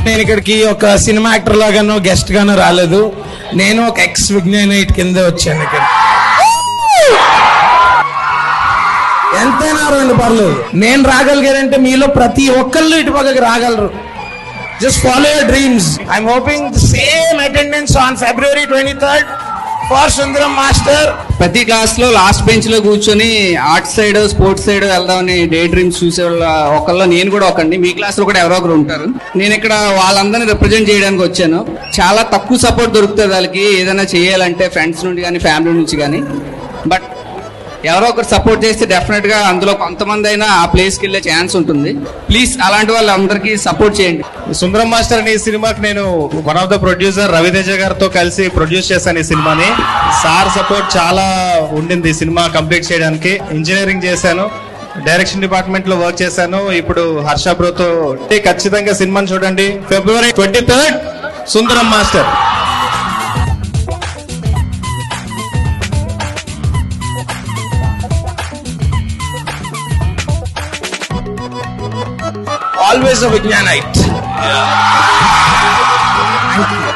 నేను ఇక్కడికి ఒక సినిమా యాక్టర్ లాగానో గెస్ట్ గానో రాలేదు నేను ఒక ఎక్స్ విజ్ఞానైట్ కింద వచ్చాను ఇక్కడ ఎంతైనా రెండు పర్లేదు నేను రాగలిగానంటే మీలో ప్రతి ఒక్కళ్ళు ఇటు పక్కకి రాగలరు just follow your dreams I'm hoping same attendance on February twenty third for Sundaram master ప్రతి క్లాస్ లో లాస్ట్ బెంచ్ లో కూర్చొని ఆర్ట్ సైడ్ స్పోర్ట్స్ సైడ్ వెళ్దామని డే డ్రీమ్స్ చూసే వాళ్ళ ఒకళ్ళు నేను కూడా ఒకండి మీ క్లాస్ లో కూడా ఎవరో ఒకరు ఉంటారు నేను ఇక్కడ వాళ్ళందరినీ రిప్రజెంట్ చేయడానికి వచ్చాను చాలా తక్కువ సపోర్ట్ దొరుకుతుంది వాళ్ళకి ఏదైనా చేయాలంటే ఫ్రెండ్స్ నుండి కానీ ఫ్యామిలీ నుంచి కానీ బట్ ఎవరో ఒకరు సపోర్ట్ చేస్తే డెఫినెట్ గా అందులో కొంతమంది అయినా ఆ ప్లేస్ కి వెళ్ళే ఛాన్స్ ఉంటుంది ప్లీజ్ అలాంటి వాళ్ళందరికీ సపోర్ట్ చేయండి సుందరం మాస్టర్ అనే ఈ సినిమాకి నేను one of the producer Ravi Teja గారితో కలిసి ప్రొడ్యూస్ చేశాను ఈ సినిమాని సార్ సపోర్ట్ చాలా ఉండింది ఈ సినిమా కంప్లీట్ చేయడానికి ఇంజనీరింగ్ చేశాను డైరెక్షన్ డిపార్ట్మెంట్ లో వర్క్ చేశాను ఇప్పుడు హర్ష బ్రోతో ఖచ్చితంగా సినిమాని చూడండి February twenty third Sundaram master always a Vignanite. Thank you.